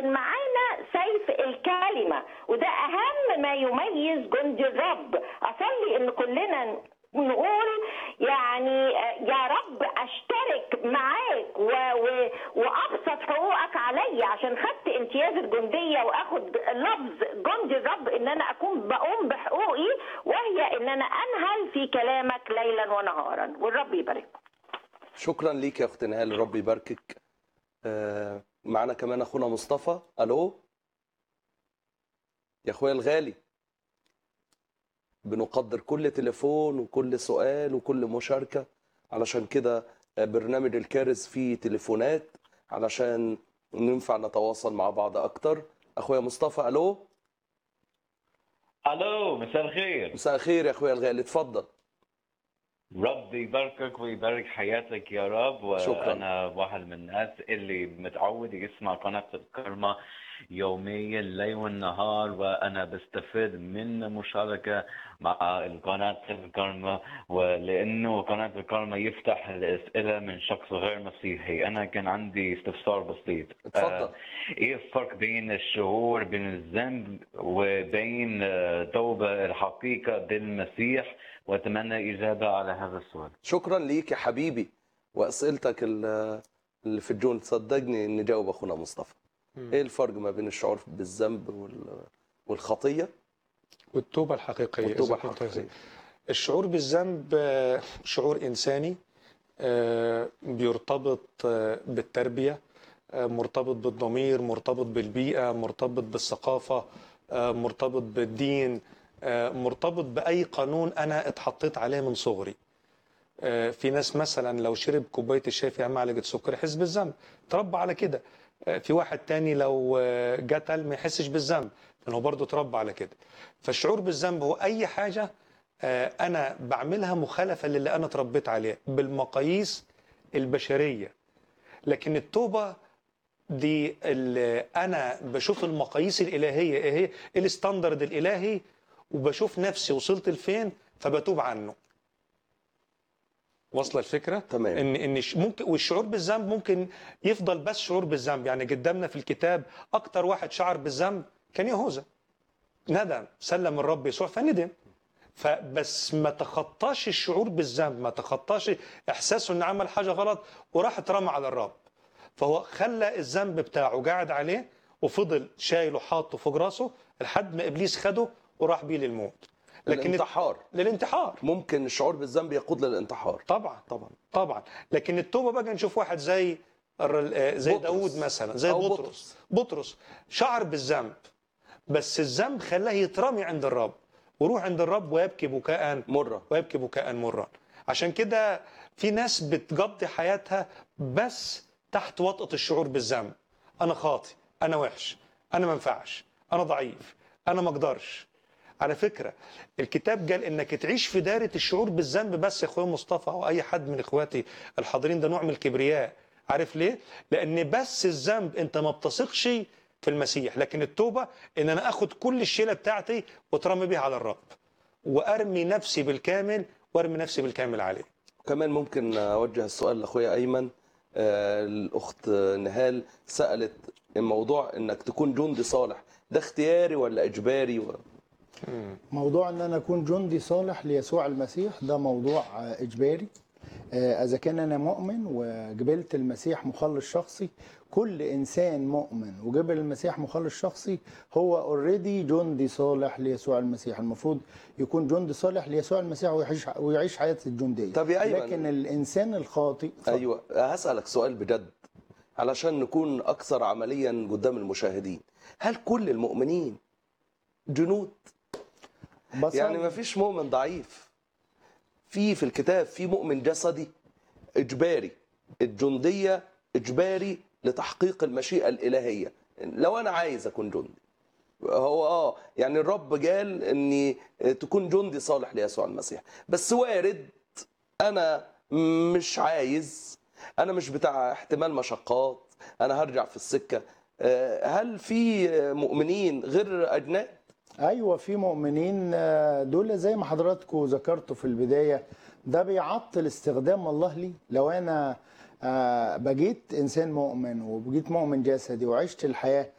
لكن معانا سيف الكلمه وده اهم ما يميز جند الرب اصلي ان كلنا نقول يعني يا رب اشترك معاك و... و... وابسط حقوقك عليا عشان خدت امتياز الجنديه واخد لفظ جندي الرب ان انا اكون بقوم بحقوقي وهي ان انا انهل في كلامك ليلا ونهارا والرب يبارككم شكرا ليك يا اخت نهال ربي يباركك آه، معانا كمان اخونا مصطفى الو يا اخويا الغالي بنقدر كل تليفون وكل سؤال وكل مشاركة علشان كده آه، برنامج الكارث فيه تليفونات علشان ننفع نتواصل مع بعض اكتر اخويا مصطفى الو الو مساء الخير مساء الخير يا اخويا الغالي اتفضل ربي يباركك ويبارك حياتك يا رب شكراً. وانا واحد من الناس اللي متعود يسمع قناه الكرمه يوميا الليل والنهار وانا بستفيد من مشاركه مع القناه الكرمه ولانه قناه الكرمه يفتح الاسئله من شخص غير مسيحي انا كان عندي استفسار بسيط اتفضل. آه، ايه الفرق بين الشعور بين الذنب وبين آه، توبه الحقيقه بالمسيح واتمنى اجابه على هذا السؤال شكرا ليك يا حبيبي واسئلتك ال- اللي في الجون صدقني نجاوب اخونا مصطفى ايه الفرق ما بين الشعور بالذنب وال- والخطيه والتوبة الحقيقية والتوبه إذا كنت الحقيقيه الشعور بالذنب آه، شعور إنساني آه، بيرتبط آه، بالتربية آه، مرتبط بالضمير مرتبط بالبيئة مرتبط بالثقافة آه، مرتبط بالدين آه، مرتبط بأي قانون أنا اتحطيت عليه من صغري آه، في ناس مثلا لو شرب كوباية الشاي فيها معلقة سكر يحس بالذنب تربى على كده آه، في واحد تاني لو آه، قتل ما يحسش بالذنب لأنه برضه تربى على كده فالشعور بالذنب هو أي حاجة آه، أنا بعملها مخالفة للي أنا اتربيت عليه بالمقاييس البشرية لكن التوبة دي اللي أنا بشوف المقاييس الإلهية إيه هي الستاندرد الإلهي وبشوف نفسي وصلت لفين فبتوب عنه واصله الفكره تمام. ان ان ش- ممكن والشعور بالذنب ممكن يفضل بس شعور بالذنب يعني قدامنا في الكتاب اكتر واحد شعر بالذنب كان يهوذا ندم سلم الرب يسوع فندم فبس ما تخطاش الشعور بالذنب ما تخطاش احساسه انه عمل حاجه غلط وراح اترمى على الرب فهو خلى الذنب بتاعه قاعد عليه وفضل شايله حاطه فوق راسه لحد ما ابليس خده وراح بيه للموت الانتحار للانتحار ممكن الشعور بالذنب يقود للانتحار طبعا طبعا طبعا لكن التوبه بقى نشوف واحد زي الر- آه، زي بطرس. داود مثلا زي أو بطرس. بطرس. بطرس شعر بالذنب بس الذنب خلاه يترمي عند الرب ويروح عند الرب ويبكي بكاء مره ويبكي بكاء مرا عشان كده في ناس بتقضي حياتها بس تحت وطأة الشعور بالذنب انا خاطي انا وحش انا ما ينفعش انا ضعيف انا ما اقدرش على فكره الكتاب قال انك تعيش في دائره الشعور بالذنب بس يا اخويا مصطفى او اي حد من اخواتي الحاضرين ده نوع من الكبرياء عارف ليه لان بس الذنب انت ما بتثقش في المسيح لكن التوبه ان انا اخد كل الشيله بتاعتي واترمي بيها على الرب وارمي نفسي بالكامل وارمي نفسي بالكامل عليه كمان ممكن اوجه السؤال لاخويا ايمن آه، الاخت نهال سالت الموضوع انك تكون جندي صالح ده اختياري ولا اجباري و... موضوع ان انا اكون جندي صالح ليسوع المسيح ده موضوع آه، اجباري آه، اذا كان انا مؤمن وقبلت المسيح مخلص شخصي كل انسان مؤمن وقبل المسيح مخلص شخصي هو اوريدي جندي صالح ليسوع المسيح المفروض يكون جندي صالح ليسوع المسيح ويعيش ويعيش حياه الجنديه طب يا أيمن. لكن الانسان الخاطئ ايوه هسالك سؤال بجد علشان نكون اكثر عمليا قدام المشاهدين هل كل المؤمنين جنود بصل يعني ما فيش مؤمن ضعيف في في الكتاب في مؤمن جسدي اجباري الجنديه اجباري لتحقيق المشيئه الالهيه لو انا عايز اكون جندي هو اه يعني الرب قال اني تكون جندي صالح ليسوع المسيح بس وارد انا مش عايز انا مش بتاع احتمال مشقات انا هرجع في السكه آه، هل في مؤمنين غير اجناد ايوه في مؤمنين آه، دول زي ما حضراتكم ذكرتوا في البدايه ده بيعطل استخدام الله لي لو انا آه، بقيت انسان مؤمن وبقيت مؤمن جسدي وعشت الحياه